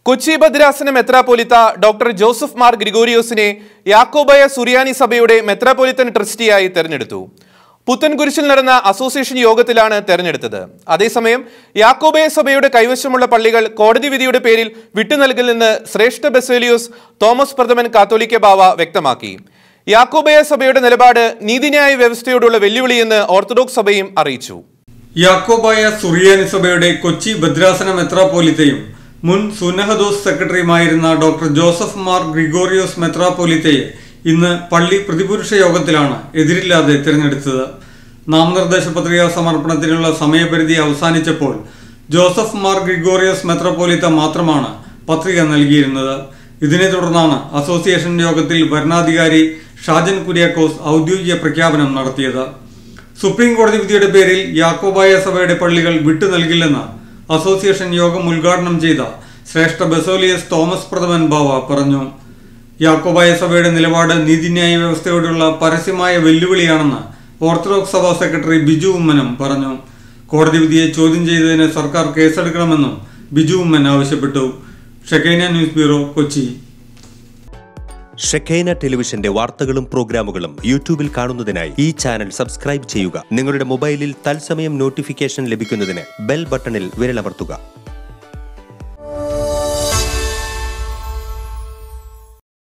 കൊച്ചി ഭദ്രാസന മെത്രാപോലിത്ത doctor Joseph Mar ഗ്രിഗോറിയോസിനെ യാക്കോബായ സുറിയാനി സഭയുടെ മെത്രാപോലിത്തൻ ട്രസ്റ്റിയായി തെരഞ്ഞെടുത്തു പുത്തൻകുരിശിൽ നടന്ന അസോസിയേഷൻ യോഗത്തിലാണ് തെരഞ്ഞെടുത്തത് അതേസമയം യാക്കോബായ സഭയുടെ കൈവശമുള്ള പള്ളികൾ കോടതി വിധിയുടെ പേരിൽ വിട്ടുനൽകില്ലെന്ന് ശ്രേഷ്ഠ ബെസേലിയോസ് തോമസ് പ്രഥമൻ കാത്തോലിക്ക ബാവ വ്യക്തമാക്കി യാക്കോബായ സഭയുടെ നിലപാട് നീതിന്യായ വ്യവസ്ഥയോടുള്ള വെല്ലുവിളിയെന്ന് ഓർത്തഡോക്സ് സഭയും അറിയിച്ചു യാക്കോബായ സുറിയാനി സഭയുടെ കൊച്ചി ഭദ്രാസന മെത്രാപ്പോലിത്തയും മുൻ സുനഹദോസ് സെക്രട്ടറിയുമായിരുന്ന ഡോക്ടർ ജോസഫ് മാർ ഗ്രിഗോറിയോസ് മെത്രാപ്പോലിത്തയെ ഇന്ന് പള്ളി പ്രതിപുരുഷ യോഗത്തിലാണ് എതിരില്ലാതെ തിരഞ്ഞെടുത്തത് നാമനിർദ്ദേശ പത്രിക സമർപ്പണത്തിനുള്ള സമയപരിധി അവസാനിച്ചപ്പോൾ ജോസഫ് മാർ ഗ്രിഗോറിയോസ് മെത്രാപ്പോലിത്ത മാത്രമാണ് പത്രിക നൽകിയിരുന്നത് ഇതിനെ തുടർന്നാണ് അസോസിയേഷൻ യോഗത്തിൽ ഭരണാധികാരി ഷാജൻ കുര്യാക്കോസ് ഔദ്യോഗിക പ്രഖ്യാപനം നടത്തിയത് സുപ്രീം കോടതി വിധിയുടെ പേരിൽ യാക്കോബായ സഭയുടെ പള്ളികൾ വിട്ടു നൽകില്ലെന്ന് അസോസിയേഷൻ യോഗം ഉദ്ഘാടനം ചെയ്ത ശ്രേഷ്ഠ ബസോലിയസ് തോമസ് പ്രഥമൻ ബാവ പറഞ്ഞു യാക്കോബായ സഭയുടെ നിലപാട് നീതിന്യായ വ്യവസ്ഥയോടുള്ള പരസ്യമായ വെല്ലുവിളിയാണെന്ന് ഓർത്തഡോക്സ് സഭാ സെക്രട്ടറി ബിജു ഉമ്മനും പറഞ്ഞു കോടതി വിധിയെ ചോദ്യം ചെയ്തതിന് സർക്കാർ കേസെടുക്കണമെന്നും ബിജു ഉമ്മൻ ആവശ്യപ്പെട്ടു Shekinah news bureau Kochi Shekinah ടെലിവിഷന്റെ വാർത്തകളും പ്രോഗ്രാമുകളും യൂട്യൂബിൽ കാണുന്നതിനായി ഈ ചാനൽ സബ്സ്ക്രൈബ് ചെയ്യുക നിങ്ങളുടെ മൊബൈലിൽ തത്സമയം നോട്ടിഫിക്കേഷൻ ലഭിക്കുന്നതിന് ബെൽ ബട്ടണിൽ വിരലമർത്തുക